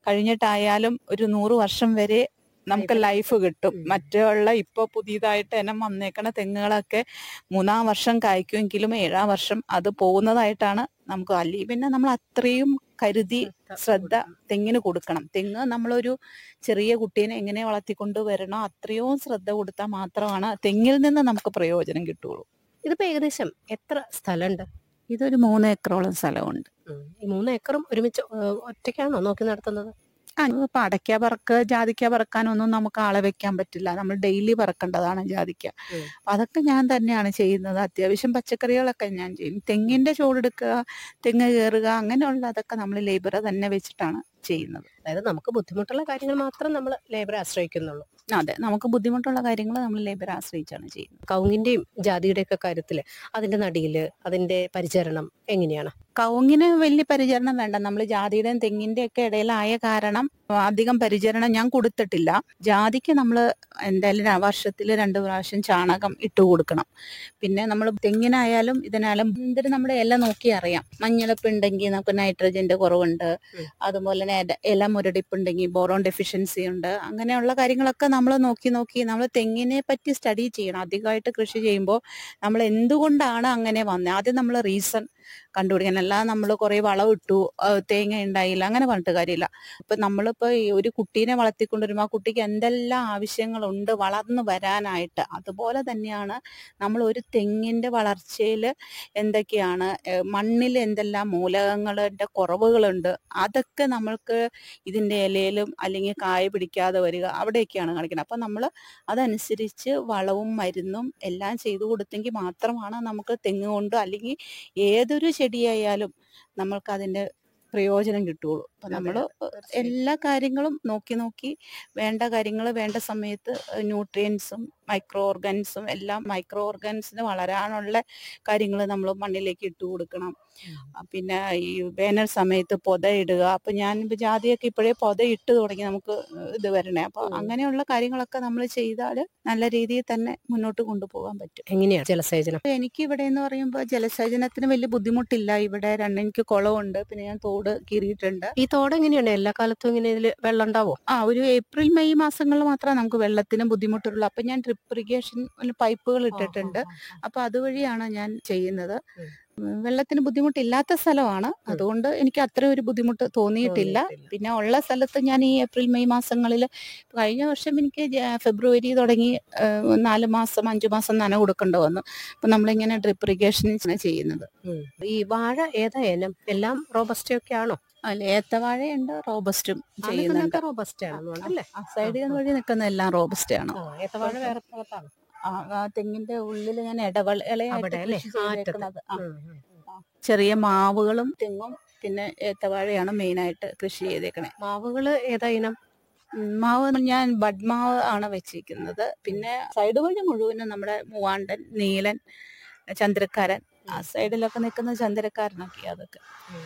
കഴിഞ്ഞിട്ടായാലും ഒരു നൂറ് വർഷം വരെ നമുക്ക് ലൈഫ് കിട്ടും ഉം. മറ്റുള്ള ഇപ്പൊ പുതിയതായിട്ട് ഇനം വന്നേക്കണ തെങ്ങുകളൊക്കെ മൂന്നാം വർഷം കായ്ക്കുമെങ്കിലും ഏഴാം വർഷം അത് പോകുന്നതായിട്ടാണ് നമുക്ക് അല്ലെങ്കിൽ പിന്നെ നമ്മൾ അത്രയും കരുതി ശ്രദ്ധ തെങ്ങിന് കൊടുക്കണം തെങ്ങ് നമ്മളൊരു ചെറിയ കുട്ടീനെ എങ്ങനെ വളർത്തിക്കൊണ്ട് വരണോ അത്രയും ശ്രദ്ധ കൊടുത്താൽ മാത്രമാണ് തെങ്ങിൽ നിന്ന് നമുക്ക് പ്രയോജനം കിട്ടുള്ളൂ ഇതിപ്പോ ഏകദേശം എത്ര സ്ഥലമുണ്ട് ഇതൊരു മൂന്ന് ഏക്കറോളം സ്ഥലമുണ്ട് ഈ മൂന്ന് ഏക്കറും ഒരുമിച്ച് ഏഹ്, ഒറ്റയ്ക്കാണോ നോക്കി നടത്തുന്നത് ആ ഇപ്പൊ അടയ്ക്ക പറക്ക് ജാതിക്ക പറക്കാനൊന്നും നമുക്ക് ആളെ വെക്കാൻ പറ്റില്ല നമ്മൾ ഡെയിലി പറക്കേണ്ടതാണ് ജാതിക്ക ഉം. അപ്പൊ അതൊക്കെ ഞാൻ തന്നെയാണ് ചെയ്യുന്നത് അത്യാവശ്യം പച്ചക്കറികളൊക്കെ ഞാൻ ചെയ്യും തെങ്ങിന്റെ ചോടെടുക്കുക തെങ്ങ് കയറുക അങ്ങനെയുള്ള അതൊക്കെ നമ്മൾ ലേബറെ തന്നെ വെച്ചിട്ടാണ് ചെയ്യുന്നത് അതായത് നമുക്ക് ബുദ്ധിമുട്ടുള്ള കാര്യങ്ങൾ മാത്രം നമ്മൾ ലേബറെ ആശ്രയിക്കുന്നുള്ളൂ അതെ നമുക്ക് ബുദ്ധിമുട്ടുള്ള കാര്യങ്ങൾ നമ്മൾ ലേബറെ ആശ്രയിച്ചാണ് ചെയ്യുന്നത് കവുങ്ങിന്റെയും ജാതിയുടെയും ഒക്കെ കാര്യത്തില് അതിന്റെ നടിയില് അതിന്റെ പരിചരണം എങ്ങനെയാണ് കവുങ്ങിന് വലിയ പരിചരണം വേണ്ട നമ്മൾ ജാതിയുടെയും തെങ്ങിന്റെ ഒക്കെ ഇടയിലായ കാരണം അധികം പരിചരണം ഞാൻ കൊടുത്തിട്ടില്ല ജാതിക്ക് നമ്മൾ എന്തായാലും വർഷത്തിൽ രണ്ട് പ്രാവശ്യം ചാണകം ഇട്ട് കൊടുക്കണം പിന്നെ നമ്മൾ തെങ്ങിനായാലും ഇതിനായാലും എന്തിന് നമ്മുടെ ഇല നോക്കി അറിയാം മഞ്ഞളിപ്പ് ഉണ്ടെങ്കിൽ നമുക്ക് നൈട്രജന്റെ കുറവുണ്ട് ഉം. അതുപോലെ തന്നെ ഇല- ഇല മുരടിപ്പ് ഉണ്ടെങ്കിൽ ബോറോൺ ഡെഫിഷ്യൻസി ഉണ്ട് അങ്ങനെയുള്ള കാര്യങ്ങളൊക്കെ നമ്മൾ നോക്കി നോക്കി നമ്മൾ തെങ്ങിനെ പറ്റി സ്റ്റഡി ചെയ്യണം അധികമായിട്ട് കൃഷി ചെയ്യുമ്പോൾ നമ്മൾ എന്തുകൊണ്ടാണ് അങ്ങനെ വന്നത് ആദ്യം നമ്മൾ റീസൺ കണ്ടുപിടിക്കണം അല്ലാതെ നമ്മൾ കുറെ വളം ഇട്ടു ആ, തേങ്ങ ഉണ്ടായില്ല അങ്ങനെ പറഞ്ഞിട്ട് കാര്യമില്ല ഇപ്പൊ നമ്മളിപ്പോ ഈ ഒരു കുട്ടീനെ വളർത്തിക്കൊണ്ടുവരുമ്പോൾ ആ കുട്ടിക്ക് എന്തെല്ലാം ആവശ്യങ്ങളുണ്ട് വളർന്നു വരാനായിട്ട് അതുപോലെ തന്നെയാണ് നമ്മൾ ഒരു തെങ്ങിന്റെ വളർച്ചയിൽ എന്തൊക്കെയാണ് ഏഹ് മണ്ണിൽ എന്തെല്ലാം മൂലകങ്ങളുടെ കുറവുകളുണ്ട് അതൊക്കെ നമ്മൾക്ക് ഇതിന്റെ ഇലയിലും അല്ലെങ്കിൽ കായ പിടിക്കാതെ വരിക അവിടെയൊക്കെയാണ് കാണിക്കുന്നത് അപ്പൊ നമ്മൾ അതനുസരിച്ച് വളവും മരുന്നും എല്ലാം ചെയ്തു കൊടുത്തെങ്കിൽ മാത്രമാണ് നമുക്ക് തെങ്ങ് കൊണ്ട് അല്ലെങ്കിൽ ഏതൊരു ചെടിയായാലും നമ്മൾക്ക് അതിന്റെ പ്രയോജനം കിട്ടുള്ളൂ അപ്പൊ അതെ, നമ്മൾ തീർച്ചയായും. എല്ലാ കാര്യങ്ങളും നോക്കി നോക്കി വേണ്ട കാര്യങ്ങൾ വേണ്ട സമയത്ത് ന്യൂട്രിയൻസും മൈക്രോ ഓർഗൻസും എല്ലാം മൈക്രോ ഓർഗൻസിന് വളരാനുള്ള കാര്യങ്ങൾ നമ്മൾ മണ്ണിലേക്ക് ഇട്ട് കൊടുക്കണം ആ, പിന്നെ ഈ വേനൽ സമയത്ത് പൊത ഇടുക അപ്പൊ ഞാൻ ഇപ്പൊ ജാതിയൊക്കെ ഇപ്പോഴേ പൊത ഇട്ട് തുടങ്ങി നമുക്ക് ഇത് വരണേ അപ്പൊ ഉം. അങ്ങനെയുള്ള കാര്യങ്ങളൊക്കെ നമ്മൾ ചെയ്താൽ നല്ല രീതിയിൽ തന്നെ മുന്നോട്ട് കൊണ്ടുപോകാൻ പറ്റും എങ്ങനെയാണ് ജലസേചനം എനിക്ക് ഇവിടെ എന്ന് പറയുമ്പോൾ ജലസേചനത്തിന് വലിയ ബുദ്ധിമുട്ടില്ല ഇവിടെ രണ്ട് എനിക്ക് കുളമുണ്ട് പിന്നെ ഞാൻ തോട് കീറിയിട്ടുണ്ട് ഈ തോട് എങ്ങനെയാണ് എല്ലാ കാലത്തും ഇങ്ങനെ ഇതിൽ വെള്ളം ഉണ്ടാവോ ആ ഒരു ഏപ്രിൽ മെയ് മാസങ്ങളിൽ മാത്രമേ നമുക്ക് വെള്ളത്തിന് ബുദ്ധിമുട്ടുള്ളൂ അപ്പൊ ഞാൻ ഡ്രിപ്പ് ഇറിഗേഷൻ പൈപ്പുകൾ ഇട്ടിട്ടുണ്ട് അപ്പൊ അതുവഴിയാണ് ഞാൻ ചെയ്യുന്നത് ഉം. ഉം, വെള്ളത്തിന് ബുദ്ധിമുട്ടില്ലാത്ത സ്ഥലമാണ് അതുകൊണ്ട് എനിക്ക് അത്ര ഒരു ബുദ്ധിമുട്ട് തോന്നിയിട്ടില്ല പിന്നെ ഉള്ള സ്ഥലത്ത് ഞാൻ ഈ ഏപ്രിൽ മെയ് മാസങ്ങളിൽ കഴിഞ്ഞ വർഷം എനിക്ക് ജ- ഫെബ്രുവരി തുടങ്ങി ഏഹ്, നാല് മാസം അഞ്ചു മാസം നന കൊടുക്കേണ്ടി വന്നു അപ്പൊ നമ്മളിങ്ങനെ ഡ്രിപ്പ് ഇറിഗേഷൻ ചെയ്യുന്നത് ഈ വാഴ ഏതാ ഇനം എല്ലാം റോബസ്റ്റ ഒക്കെ ആണോ അല്ല ഏത്തവാഴയുണ്ട് റോബസ്റ്റും ചെയ്യുന്നുണ്ട് റോബസ്റ്റ ആണെന്ന് അല്ലേ ആ സൈഡിൽ വഴി നിൽക്കുന്ന എല്ലാം റോബസ്റ്റ് ആണ് ഏത്തവാഴ വേറെ ഭാഗത്താണ് ആ, ആ തെങ്ങിന്റെ ഉള്ളിൽ ഞാൻ ഇടവൾ ഇലയായിട്ട് അവിടെ അല്ലേ? കൃഷി ആ, ചെയ്തേക്കണത്. ആ, ഉം, ഉം. ആ. ചെറിയ മാവുകളും തെങ്ങും പിന്നെ ഏത്തവാഴയാണ് മെയിൻ ആയിട്ട് കൃഷി ചെയ്തേക്കണേ മാവുകള് ഏതാ ഇനം ഉം, മാവ് ഞാൻ ബഡ് മാവ് ആണ് വെച്ചിരിക്കുന്നത് പിന്നെ സൈഡ് വഴി മുഴുവനും നമ്മുടെ മൂവാണ്ടൻ നീലൻ ചന്ദ്രക്കാരൻ ആ സൈഡിലൊക്കെ നിൽക്കുന്ന ചന്ദ്രക്കാരനൊക്കെ അതൊക്കെ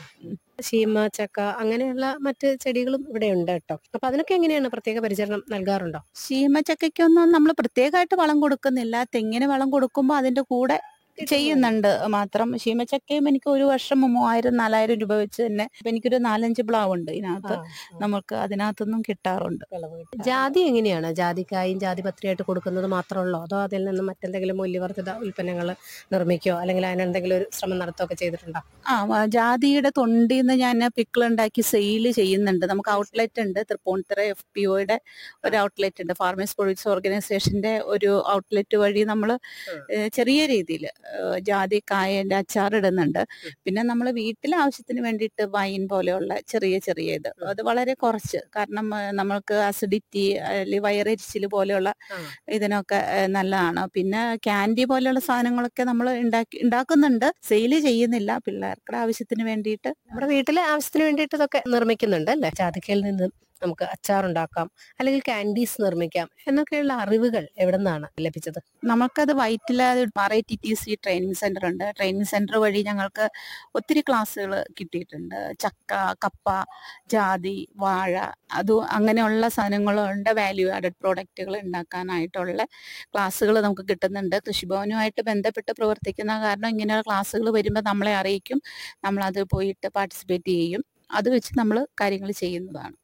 ശീമ ചക്ക അങ്ങനെയുള്ള മറ്റ് ചെടികളും ഇവിടെ ഉണ്ട് കേട്ടോ അപ്പൊ അതിനൊക്കെ എങ്ങനെയാണ് പ്രത്യേക പരിചരണം നൽകാറുണ്ടോ ശീമച്ചക്കയ്ക്കൊന്നും നമ്മൾ പ്രത്യേകമായിട്ട് വളം കൊടുക്കുന്നില്ല തെങ്ങിന് വളം കൊടുക്കുമ്പോൾ അതിന്റെ കൂടെ ചെയ്യുന്നുണ്ട് മാത്രം ശീമച്ചക്കയും എനിക്ക് ഒരു വർഷം മൂവായിരം നാലായിരം രൂപ വെച്ച് തന്നെ ഇപ്പൊ എനിക്കൊരു നാലഞ്ച് പ്ലാവ് ഉണ്ട് ഇതിനകത്ത് നമുക്ക് അതിനകത്തൊന്നും കിട്ടാറുണ്ട് ജാതി എങ്ങനെയാണ് ജാതിക്കായും ജാതിപത്രിയായിട്ട് കൊടുക്കുന്നത് മാത്രമുള്ളോ അതോ അതിൽ നിന്ന് മറ്റെന്തെങ്കിലും മൂല്യവർദ്ധിത ഉൽപ്പന്നങ്ങൾ നിർമ്മിക്കോ അല്ലെങ്കിൽ അതിനെന്തെങ്കിലും ഒരു ശ്രമം നടത്തുകയൊക്കെ ചെയ്തിട്ടുണ്ടോ ആ വ- ജാതിയുടെ തൊണ്ടിൽ നിന്ന് ഞാൻ പിക്കിൾ ഉണ്ടാക്കി സെയിൽ ചെയ്യുന്നുണ്ട് നമുക്ക് ഔട്ട്ലെറ്റ് ഉണ്ട് തൃപ്പൂണിത്തറ എഫ് പി ഒയുടെ ഒരു ഔട്ട്ലെറ്റ് ഉണ്ട് ഫാർമേഴ്സ് പ്രൊഡ്യൂസ് ഓർഗനൈസേഷന്റെ ഒരു ഔട്ട്ലെറ്റ് വഴി നമ്മൾ ചെറിയ രീതിയിൽ ജാതി കായന്റെ അച്ചാർ ഇടുന്നുണ്ട് പിന്നെ നമ്മൾ വീട്ടിലെ ആവശ്യത്തിന് വേണ്ടിയിട്ട് വൈൻ പോലെയുള്ള ചെറിയ ചെറിയ ഇത് അത് വളരെ കുറച്ച് കാരണം ആ, നമ്മൾക്ക് അസിഡിറ്റി അല്ലെങ്കിൽ വയറരിച്ചിൽ പോലെയുള്ള ഇതിനൊക്കെ ഏഹ്, നല്ലതാണ് പിന്നെ ക്യാൻഡി പോലെയുള്ള സാധനങ്ങളൊക്കെ നമ്മൾ ഉണ്ടാക്കി ഉണ്ടാക്കുന്നുണ്ട് സെയിൽ ചെയ്യുന്നില്ല പിള്ളേർക്കുടെ ആവശ്യത്തിന് വേണ്ടിയിട്ട് നമ്മുടെ വീട്ടിലെ ആവശ്യത്തിന് വേണ്ടിയിട്ട് ഇതൊക്കെ നിർമ്മിക്കുന്നുണ്ട് അല്ലേ ജാതിക്കയിൽ നിന്ന് നമുക്ക് അച്ചാർ ഉണ്ടാക്കാം അല്ലെങ്കിൽ കാൻഡീസ് നിർമ്മിക്കാം എന്നൊക്കെയുള്ള അറിവുകൾ എവിടെ നിന്നാണ് ലഭിച്ചത് നമുക്കത് Vyttila R I T T C training centre ഉണ്ട് ട്രെയിനിങ് സെന്റർ വഴി ഞങ്ങൾക്ക് ഒത്തിരി ക്ലാസ്സുകൾ കിട്ടിയിട്ടുണ്ട് ചക്ക കപ്പ ജാതി വാഴ അത് അങ്ങനെയുള്ള സാധനങ്ങളുണ്ട് വാല്യൂ ആഡഡ് പ്രോഡക്റ്റുകൾ ഉണ്ടാക്കാനായിട്ടുള്ള ക്ലാസ്സുകൾ നമുക്ക് കിട്ടുന്നുണ്ട് കൃഷിഭവനുമായിട്ട് ബന്ധപ്പെട്ട് പ്രവർത്തിക്കുന്ന കാരണം ഇങ്ങനെയുള്ള ക്ലാസ്സുകൾ വരുമ്പോൾ നമ്മളെ അറിയിക്കും നമ്മളത് പോയിട്ട് പാർട്ടിസിപ്പേറ്റ് ചെയ്യും അത് വെച്ച് നമ്മൾ കാര്യങ്ങൾ ചെയ്യുന്നതാണ്